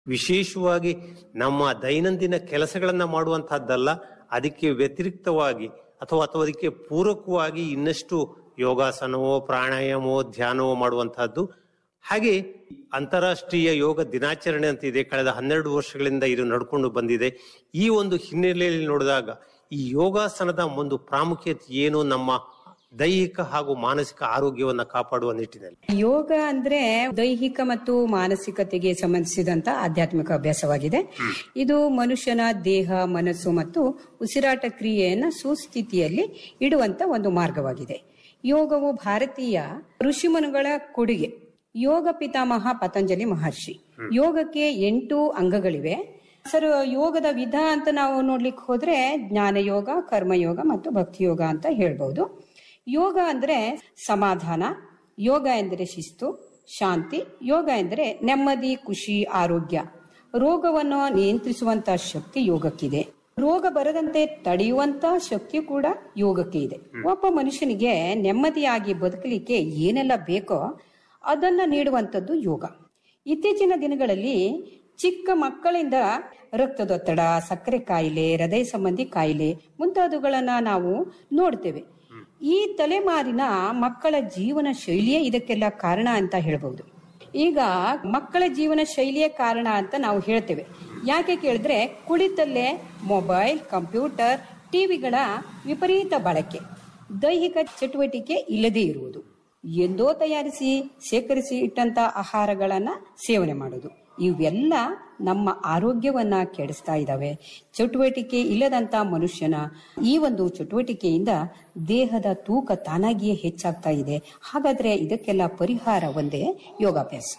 ವಿಶೇಷವಾಗಿ ನಮ್ಮ ದೈನಂದಿನ ಕೆಲಸಗಳನ್ನ ಮಾಡುವಂತಹದ್ದಲ್ಲ ಅದಕ್ಕೆ ವ್ಯತಿರಿಕ್ತವಾಗಿ ಅಥವಾ ಅಥವಾ ಅದಕ್ಕೆ ಪೂರಕವಾಗಿ ಇನ್ನಷ್ಟು ಯೋಗಾಸನವೋ ಪ್ರಾಣಾಯಾಮವೋ ಧ್ಯಾನವೋ ಮಾಡುವಂತಹದ್ದು ಹಾಗೆ ಅಂತಾರಾಷ್ಟ್ರೀಯ ಯೋಗ ದಿನಾಚರಣೆ ಅಂತ ಇದೆ ಕಳೆದ ಹನ್ನೆರಡು ವರ್ಷಗಳಿಂದ ಇದು ನಡ್ಕೊಂಡು ಬಂದಿದೆ ಈ ಒಂದು ಹಿನ್ನೆಲೆಯಲ್ಲಿ ನೋಡಿದಾಗ ಈ ಯೋಗಾಸನದ ಒಂದು ಪ್ರಾಮುಖ್ಯತೆ ಏನು ನಮ್ಮ ದೈಹಿಕ ಹಾಗೂ ಮಾನಸಿಕ ಆರೋಗ್ಯವನ್ನ ಕಾಪಾಡುವ ನಿಟ್ಟಿನಲ್ಲಿ ಯೋಗ ಅಂದ್ರೆ ದೈಹಿಕ ಮತ್ತು ಮಾನಸಿಕತೆಗೆ ಸಂಬಂಧಿಸಿದಂತ ಆಧ್ಯಾತ್ಮಿಕ ಅಭ್ಯಾಸವಾಗಿದೆ ಇದು ಮನುಷ್ಯನ ದೇಹ ಮನಸ್ಸು ಮತ್ತು ಉಸಿರಾಟ ಕ್ರಿಯೆಯನ್ನ ಸುಸ್ಥಿತಿಯಲ್ಲಿ ಇಡುವಂತ ಒಂದು ಮಾರ್ಗವಾಗಿದೆ ಯೋಗವು ಭಾರತೀಯ ಋಷಿಮುನಿಗಳ ಕೊಡುಗೆ ಯೋಗ ಪಿತಾಮಹ ಪತಂಜಲಿ ಮಹರ್ಷಿ ಯೋಗಕ್ಕೆ ಎಂಟು ಅಂಗಗಳಿವೆ ಸರ್ ಯೋಗದ ವಿಧ ಅಂತ ನಾವು ನೋಡ್ಲಿಕ್ಕೆ ಹೋದ್ರೆ ಜ್ಞಾನ ಯೋಗ ಕರ್ಮಯೋಗ ಮತ್ತು ಭಕ್ತಿ ಯೋಗ ಅಂತ ಹೇಳ್ಬಹುದು ಯೋಗ ಅಂದ್ರೆ ಸಮಾಧಾನ ಯೋಗ ಎಂದರೆ ಶಿಸ್ತು ಶಾಂತಿ ಯೋಗ ಎಂದರೆ ನೆಮ್ಮದಿ ಖುಷಿ ಆರೋಗ್ಯ ರೋಗವನ್ನು ನಿಯಂತ್ರಿಸುವಂತ ಶಕ್ತಿ ಯೋಗಕ್ಕಿದೆ ರೋಗ ಬರದಂತೆ ತಡೆಯುವಂತ ಶಕ್ತಿ ಕೂಡ ಯೋಗಕ್ಕೆ ಇದೆ ಒಬ್ಬ ಮನುಷ್ಯನಿಗೆ ನೆಮ್ಮದಿಯಾಗಿ ಬದುಕಲಿಕ್ಕೆ ಏನೆಲ್ಲ ಬೇಕೋ ಅದನ್ನ ನೀಡುವಂಥದ್ದು ಯೋಗ ಇತ್ತೀಚಿನ ದಿನಗಳಲ್ಲಿ ಚಿಕ್ಕ ಮಕ್ಕಳಿಂದ ರಕ್ತದೊತ್ತಡ ಸಕ್ಕರೆ ಕಾಯಿಲೆ ಹೃದಯ ಸಂಬಂಧಿ ಕಾಯಿಲೆ ಮುಂತಾದವುಗಳನ್ನ ನಾವು ನೋಡ್ತೇವೆ ಈ ತಲೆಮಾರಿನ ಮಕ್ಕಳ ಜೀವನ ಶೈಲಿಯೇ ಇದಕ್ಕೆಲ್ಲ ಕಾರಣ ಅಂತ ಹೇಳ್ಬಹುದು ಈಗ ಮಕ್ಕಳ ಜೀವನ ಶೈಲಿಯೇ ಕಾರಣ ಅಂತ ನಾವು ಹೇಳ್ತೇವೆ ಯಾಕೆ ಕೇಳಿದ್ರೆ ಕುಳಿತಲ್ಲೇ ಮೊಬೈಲ್ ಕಂಪ್ಯೂಟರ್ ಟಿವಿಗಳ ವಿಪರೀತ ಬಳಕೆ ದೈಹಿಕ ಚಟುವಟಿಕೆ ಇಲ್ಲದೇ ಇರುವುದು ಎಂದೋ ತಯಾರಿಸಿ ಶೇಖರಿಸಿ ಇಟ್ಟಂತ ಆಹಾರಗಳನ್ನ ಸೇವನೆ ಮಾಡೋದು ಇವೆಲ್ಲ ನಮ್ಮ ಆರೋಗ್ಯವನ್ನ ಕೆಡಿಸ್ತಾ ಇದ್ದಾವೆ ಚಟುವಟಿಕೆ ಇಲ್ಲದಂತ ಮನುಷ್ಯನ ಈ ಒಂದು ಚಟುವಟಿಕೆಯಿಂದ ದೇಹದ ತೂಕ ತಾನಾಗಿಯೇ ಹೆಚ್ಚಾಗ್ತಾ ಇದೆ ಹಾಗಾದ್ರೆ ಇದಕ್ಕೆಲ್ಲ ಪರಿಹಾರ ಒಂದೇ ಯೋಗಾಭ್ಯಾಸ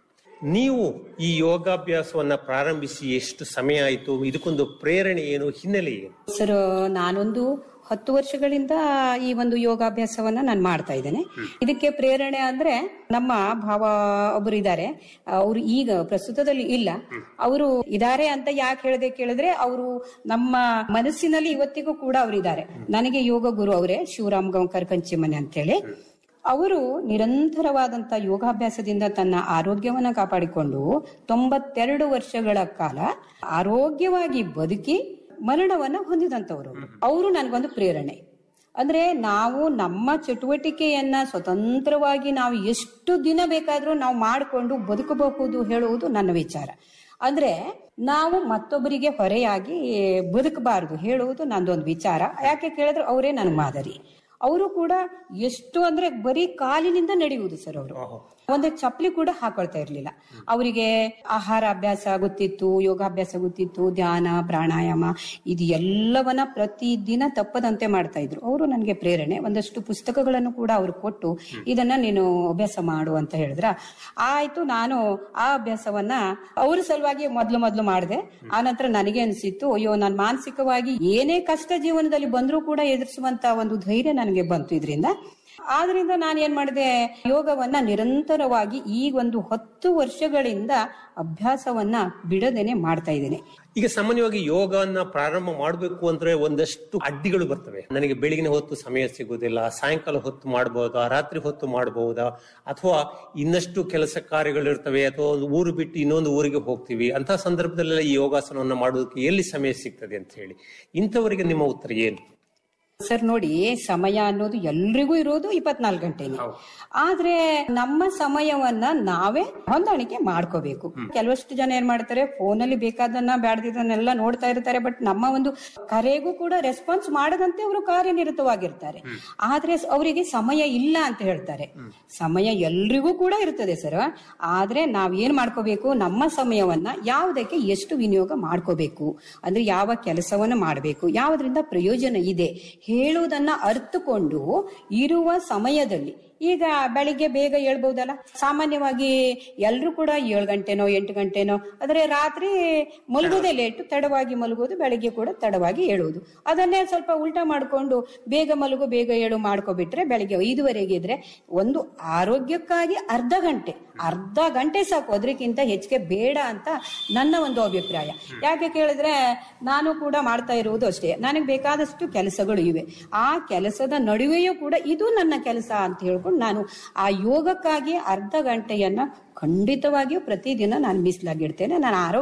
ನೀವು ಈ ಯೋಗಾಭ್ಯಾಸವನ್ನ ಪ್ರಾರಂಭಿಸಿ ಎಷ್ಟು ಸಮಯ ಆಯಿತು ಇದಕ್ಕೊಂದು ಪ್ರೇರಣೆ ಏನು ಹಿನ್ನೆಲೆ ಏನು ಸರ್ ನಾನೊಂದು ಹತ್ತು ವರ್ಷಗಳಿಂದ ಈ ಒಂದು ಯೋಗಾಭ್ಯಾಸವನ್ನ ನಾನು ಮಾಡ್ತಾ ಇದ್ದೇನೆ ಇದಕ್ಕೆ ಪ್ರೇರಣೆ ಅಂದ್ರೆ ನಮ್ಮ ಭಾವ ಒಬ್ರು ಇದ್ದಾರೆ ಅವರು ಈಗ ಪ್ರಸ್ತುತದಲ್ಲಿ ಇಲ್ಲ ಅವರು ಇದಾರೆ ಅಂತ ಯಾಕೆ ಹೇಳಿದೆ ಕೇಳಿದ್ರೆ ಅವರು ನಮ್ಮ ಮನಸ್ಸಿನಲ್ಲಿ ಇವತ್ತಿಗೂ ಕೂಡ ಅವರಿದ್ದಾರೆ ನನಗೆ ಯೋಗ ಗುರು ಅವರೇ ಶಿವರಾಮ್ ಗಂಕರ್ ಕಂಚಿಮನೆ ಅಂತೇಳಿ ಅವರು ನಿರಂತರವಾದಂತ ಯೋಗಾಭ್ಯಾಸದಿಂದ ತನ್ನ ಆರೋಗ್ಯವನ್ನ ಕಾಪಾಡಿಕೊಂಡು ತೊಂಬತ್ತೆರಡು ವರ್ಷಗಳ ಕಾಲ ಆರೋಗ್ಯವಾಗಿ ಬದುಕಿ ಮರಣವನ್ನ ಹೊಂದಿದಂತವರು ಅವರು ನನಗೊಂದು ಪ್ರೇರಣೆ ಅಂದ್ರೆ ನಾವು ನಮ್ಮ ಚಟುವಟಿಕೆಯನ್ನ ಸ್ವತಂತ್ರವಾಗಿ ನಾವು ಎಷ್ಟು ದಿನ ಬೇಕಾದ್ರೂ ನಾವು ಮಾಡಿಕೊಂಡು ಬದುಕಬಹುದು ಹೇಳುವುದು ನನ್ನ ವಿಚಾರ ಅಂದ್ರೆ ನಾವು ಮತ್ತೊಬ್ಬರಿಗೆ ಹೊರೆಯಾಗಿ ಬದುಕಬಾರದು ಹೇಳುವುದು ನಂದೊಂದು ವಿಚಾರ ಯಾಕೆ ಕೇಳಿದ್ರೆ ಅವರೇ ನನ್ನ ಮಾದರಿ ಅವರು ಕೂಡ ಎಷ್ಟು ಅಂದ್ರೆ ಬರೀ ಕಾಲಿನಿಂದ ನಡೆಯುವುದು ಸರ್ ಅವರು ಒಂದು ಚಪ್ಪಲಿ ಕೂಡ ಹಾಕೊಳ್ತಾ ಇರ್ಲಿಲ್ಲ ಅವರಿಗೆ ಆಹಾರ ಅಭ್ಯಾಸ ಗೊತ್ತಿತ್ತು ಯೋಗಾಭ್ಯಾಸ ಗೊತ್ತಿತ್ತು ಧ್ಯಾನ ಪ್ರಾಣಾಯಾಮ ಇದು ಎಲ್ಲವನ್ನ ಪ್ರತಿದಿನ ತಪ್ಪದಂತೆ ಮಾಡ್ತಾ ಇದ್ರು ಅವರು ನನಗೆ ಪ್ರೇರಣೆ ಒಂದಷ್ಟು ಪುಸ್ತಕಗಳನ್ನು ಕೂಡ ಅವರು ಕೊಟ್ಟು ಇದನ್ನ ನೀನು ಅಭ್ಯಾಸ ಮಾಡು ಅಂತ ಹೇಳಿದ್ರ ಆಯ್ತು ನಾನು ಆ ಅಭ್ಯಾಸವನ್ನ ಅವ್ರ ಸಲುವಾಗಿ ಮೊದ್ಲು ಮೊದ್ಲು ಮಾಡಿದೆ ಆ ನಂತರ ನನಗೆ ಅನಿಸಿತ್ತು ಅಯ್ಯೋ ನಾನು ಮಾನಸಿಕವಾಗಿ ಏನೇ ಕಷ್ಟ ಜೀವನದಲ್ಲಿ ಬಂದ್ರೂ ಕೂಡ ಎದುರಿಸುವಂತ ಒಂದು ಧೈರ್ಯ ನನಗೆ ಬಂತು ಇದರಿಂದ ಆದ್ರಿಂದ ನಾನು ಏನ್ ಮಾಡಿದೆ ಯೋಗವನ್ನ ನಿರಂತರವಾಗಿ ಈ ಒಂದು ಹತ್ತು ವರ್ಷಗಳಿಂದ ಅಭ್ಯಾಸವನ್ನ ಬಿಡದೇನೆ ಮಾಡ್ತಾ ಇದ್ದೇನೆ ಈಗ ಸಾಮಾನ್ಯವಾಗಿ ಯೋಗವನ್ನ ಪ್ರಾರಂಭ ಮಾಡಬೇಕು ಅಂದ್ರೆ ಒಂದಷ್ಟು ಅಡ್ಡಿಗಳು ಬರ್ತವೆ ನನಗೆ ಬೆಳಗಿನ ಹೊತ್ತು ಸಮಯ ಸಿಗುವುದಿಲ್ಲ ಸಾಯಂಕಾಲ ಹೊತ್ತು ಮಾಡಬಹುದಾ ರಾತ್ರಿ ಹೊತ್ತು ಮಾಡಬಹುದಾ ಅಥವಾ ಇನ್ನಷ್ಟು ಕೆಲಸ ಕಾರ್ಯಗಳಿರ್ತವೆ ಅಥವಾ ಒಂದು ಊರು ಬಿಟ್ಟು ಇನ್ನೊಂದು ಊರಿಗೆ ಹೋಗ್ತೀವಿ ಅಂತ ಸಂದರ್ಭದಲ್ಲೆಲ್ಲ ಈ ಯೋಗಾಸನವನ್ನ ಮಾಡೋದಕ್ಕೆ ಎಲ್ಲಿ ಸಮಯ ಸಿಗ್ತದೆ ಅಂತ ಹೇಳಿ ಇಂಥವರಿಗೆ ನಿಮ್ಮ ಉತ್ತರ ಏನು ಸರ್ ನೋಡಿ ಸಮಯ ಅನ್ನೋದು ಎಲ್ರಿಗೂ ಇರೋದು ಇಪ್ಪತ್ನಾಲ್ಕು ಗಂಟೆನೆ ಆದ್ರೆ ನಮ್ಮ ಸಮಯವನ್ನ ನಾವೇ ಹೊಂದಾಣಿಕೆ ಮಾಡ್ಕೋಬೇಕು ಕೆಲವಷ್ಟು ಜನ ಏನ್ ಮಾಡ್ತಾರೆ ಫೋನಲ್ಲಿ ಬೇಕಾದನ್ನ ಬ್ಯಾಡ್ದಿದ್ದನ್ನೆಲ್ಲ ನೋಡ್ತಾ ಇರ್ತಾರೆ ಬಟ್ ನಮ್ಮ ಒಂದು ಕರೆಗೂ ಕೂಡ ರೆಸ್ಪಾನ್ಸ್ ಮಾಡದಂತೆ ಅವರು ಕಾರ್ಯನಿರತವಾಗಿರ್ತಾರೆ ಆದ್ರೆ ಅವರಿಗೆ ಸಮಯ ಇಲ್ಲ ಅಂತ ಹೇಳ್ತಾರೆ ಸಮಯ ಎಲ್ರಿಗೂ ಕೂಡ ಇರ್ತದೆ ಸರ್ ಆದ್ರೆ ನಾವ್ ಏನ್ ಮಾಡ್ಕೋಬೇಕು ನಮ್ಮ ಸಮಯವನ್ನ ಯಾವುದಕ್ಕೆ ಎಷ್ಟು ವಿನಿಯೋಗ ಮಾಡ್ಕೋಬೇಕು ಅಂದ್ರೆ ಯಾವ ಕೆಲಸವನ್ನ ಮಾಡಬೇಕು ಯಾವುದರಿಂದ ಪ್ರಯೋಜನ ಇದೆ ಹೇಳುವುದನ್ನ ಅರ್ಥಕೊಂಡು ಇರುವ ಸಮಯದಲ್ಲಿ ಈಗ ಬೆಳಿಗ್ಗೆ ಬೇಗ ಹೇಳ್ಬಹುದಲ್ಲ ಸಾಮಾನ್ಯವಾಗಿ ಎಲ್ರು ಕೂಡ ಏಳು ಗಂಟೆನೋ ಎಂಟು ಗಂಟೆನೋ ಆದ್ರೆ ರಾತ್ರಿ ಮಲಗೋದೇ ಲೇಟು ತಡವಾಗಿ ಮಲಗೋದು ಬೆಳಿಗ್ಗೆ ಕೂಡ ತಡವಾಗಿ ಹೇಳುವುದು ಅದನ್ನೇ ಸ್ವಲ್ಪ ಉಲ್ಟಾ ಮಾಡ್ಕೊಂಡು ಬೇಗ ಮಲಗು ಬೇಗ ಏಳು ಮಾಡ್ಕೊಬಿಟ್ರೆ ಬೆಳಿಗ್ಗೆ ಐದುವರೆಗೆ ಇದ್ರೆ ಒಂದು ಆರೋಗ್ಯಕ್ಕಾಗಿ ಅರ್ಧ ಗಂಟೆ ಅರ್ಧ ಗಂಟೆ ಸಾಕು ಅದಕ್ಕಿಂತ ಹೆಚ್ಚಿಗೆ ಬೇಡ ಅಂತ ನನ್ನ ಒಂದು ಅಭಿಪ್ರಾಯ ಯಾಕೆ ಕೇಳಿದ್ರೆ ನಾನು ಕೂಡ ಮಾಡ್ತಾ ಇರುವುದು ಅಷ್ಟೇ ನನಗೆ ಬೇಕಾದಷ್ಟು ಕೆಲಸಗಳು ಇವೆ ಆ ಕೆಲಸದ ನಡುವೆಯೂ ಕೂಡ ಇದು ನನ್ನ ಕೆಲಸ ಅಂತ ಹೇಳ್ಕೊಂಡು ನಾನು ಆ ಯೋಗಕ್ಕಾಗಿ ಅರ್ಧ ಗಂಟೆಯನ್ನ ಖಂಡಿತವಾಗಿಯೂ ಪ್ರತಿದಿನ ನಾನು ಮೀಸಲಾಗಿಡ್ತೇನೆ ನಾನು ಆರೋಗ್ಯ